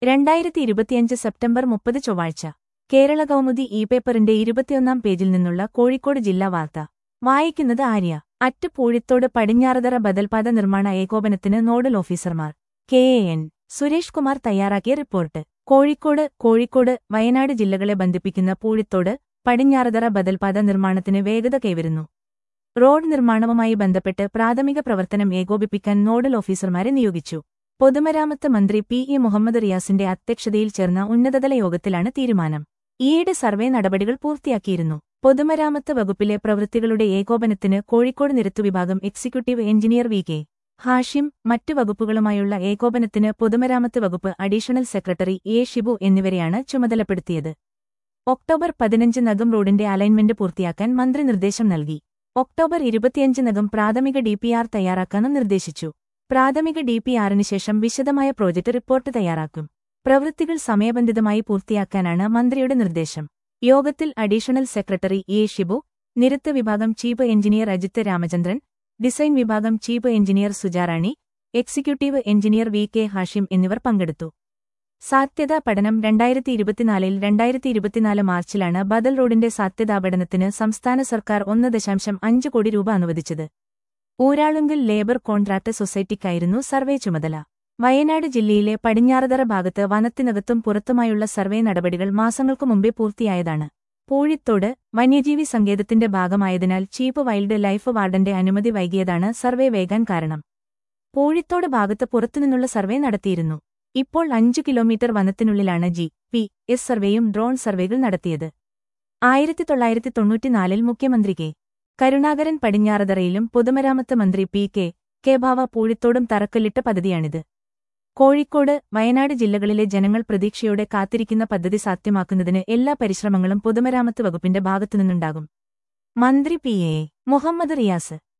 രണ്ടായിരത്തി ഇരുപത്തിയഞ്ച് സെപ്റ്റംബർ മുപ്പത് ചൊവ്വാഴ്ച കേരള കൗമുദി ഇ പേപ്പറിന്റെ ഇരുപത്തിയൊന്നാം പേജിൽ നിന്നുള്ള കോഴിക്കോട് ജില്ലാ വാർത്ത വായിക്കുന്നത് ആര്യ അറ്റ് പൂഴിത്തോട് പടിഞ്ഞാറതറ ബദൽപാത നിർമ്മാണ ഏകോപനത്തിന് നോഡൽ ഓഫീസർമാർ K A N Suresh Kumar തയ്യാറാക്കിയ റിപ്പോർട്ട് കോഴിക്കോട് കോഴിക്കോട് വയനാട് ജില്ലകളെ ബന്ധിപ്പിക്കുന്ന പൂഴിത്തോട് പടിഞ്ഞാറതറ ബദൽപാത നിർമ്മാണത്തിന് വേഗത കൈവരുന്നു റോഡ് നിർമ്മാണവുമായി ബന്ധപ്പെട്ട് പ്രാഥമിക പ്രവർത്തനം ഏകോപിപ്പിക്കാൻ നോഡൽ ഓഫീസർമാരെ നിയോഗിച്ചു പൊതുമരാമത്ത് മന്ത്രി പി ഇ മുഹമ്മദ് റിയാസിന്റെ അധ്യക്ഷതയിൽ ചേർന്ന ഉന്നതതല യോഗത്തിലാണ് തീരുമാനം ഈയിടെ സർവേ നടപടികൾ പൂർത്തിയാക്കിയിരുന്നു പൊതുമരാമത്ത് വകുപ്പിലെ പ്രവൃത്തികളുടെ ഏകോപനത്തിന് കോഴിക്കോട് നിരത്തുവിഭാഗം executive engineer V K Hashim മറ്റു വകുപ്പുകളുമായുള്ള ഏകോപനത്തിന് പൊതുമരാമത്ത് വകുപ്പ് അഡീഷണൽ സെക്രട്ടറി എ ഷിബു എന്നിവരെയാണ് ചുമതലപ്പെടുത്തിയത് ഒക്ടോബർ പതിനഞ്ചിനകം റോഡിന്റെ അലൈൻമെന്റ് പൂർത്തിയാക്കാൻ മന്ത്രി നിർദ്ദേശം നൽകി ഒക്ടോബർ ഇരുപത്തിയഞ്ചിനകം പ്രാഥമിക ഡിപിആർ തയ്യാറാക്കാനും നിർദ്ദേശിച്ചു പ്രാഥമിക ഡിപിആറിന് ശേഷം വിശദമായ പ്രോജക്ട് റിപ്പോർട്ട് തയ്യാറാക്കും പ്രവൃത്തികൾ സമയബന്ധിതമായി പൂർത്തിയാക്കാനാണ് മന്ത്രിയുടെ നിർദ്ദേശം യോഗത്തിൽ അഡീഷണൽ സെക്രട്ടറി എ ഷിബു നിരത്ത് വിഭാഗം chief engineer Ajith Ramachandran design വിഭാഗം chief engineer Sujarani executive engineer V K Hashim എന്നിവർ പങ്കെടുത്തു സാധ്യതാ പഠനം രണ്ടായിരത്തി ഇരുപത്തിനാലിൽ രണ്ടായിരത്തി ഇരുപത്തിനാല് മാർച്ചിലാണ് ബദൽ റോഡിന്റെ സാധ്യതാ പഠനത്തിന് സംസ്ഥാന സർക്കാർ ഒന്ന് ദശാംശം അഞ്ച് കോടി രൂപ അനുവദിച്ചത് ഊരാളുങ്കൽ ലേബർ കോൺട്രാക്ട് സൊസൈറ്റിക്കായിരുന്നു സർവേ ചുമതല വയനാട് ജില്ലയിലെ പടിഞ്ഞാറതറ ഭാഗത്ത് വനത്തിനകത്തും പുറത്തുമായുള്ള സർവേ നടപടികൾ മാസങ്ങൾക്കു മുമ്പേ പൂർത്തിയായതാണ് പൂഴിത്തോട് വന്യജീവി സങ്കേതത്തിന്റെ ഭാഗമായതിനാൽ ചീഫ് വൈൽഡ് ലൈഫ് വാർഡന്റെ അനുമതി വൈകിയതാണ് സർവേ വേകാൻ കാരണം പൂഴിത്തോട് ഭാഗത്ത് പുറത്തുനിന്നുള്ള സർവേ നടത്തിയിരുന്നു ഇപ്പോൾ അഞ്ചു കിലോമീറ്റർ വനത്തിനുള്ളിലാണ് ജി പി എസ് സർവേയും ഡ്രോൺ സർവേകൾ നടത്തിയത് ആയിരത്തി തൊള്ളായിരത്തി തൊണ്ണൂറ്റിനാലിൽ മുഖ്യമന്ത്രി കെ കരുണാകരൻ പടിഞ്ഞാറതറയിലും പൊതുമരാമത്ത് മന്ത്രി പി കെ കെ ഭാവ പൂഴിത്തോടും തറക്കല്ലിട്ട പദ്ധതിയാണിത് കോഴിക്കോട് വയനാട് ജില്ലകളിലെ ജനങ്ങൾ പ്രതീക്ഷയോടെ കാത്തിരിക്കുന്ന പദ്ധതി സാധ്യമാക്കുന്നതിന് എല്ലാ പരിശ്രമങ്ങളും പൊതുമരാമത്ത് വകുപ്പിന്റെ ഭാഗത്തുനിന്നുണ്ടാകും മന്ത്രി പി എ മുഹമ്മദ് റിയാസ്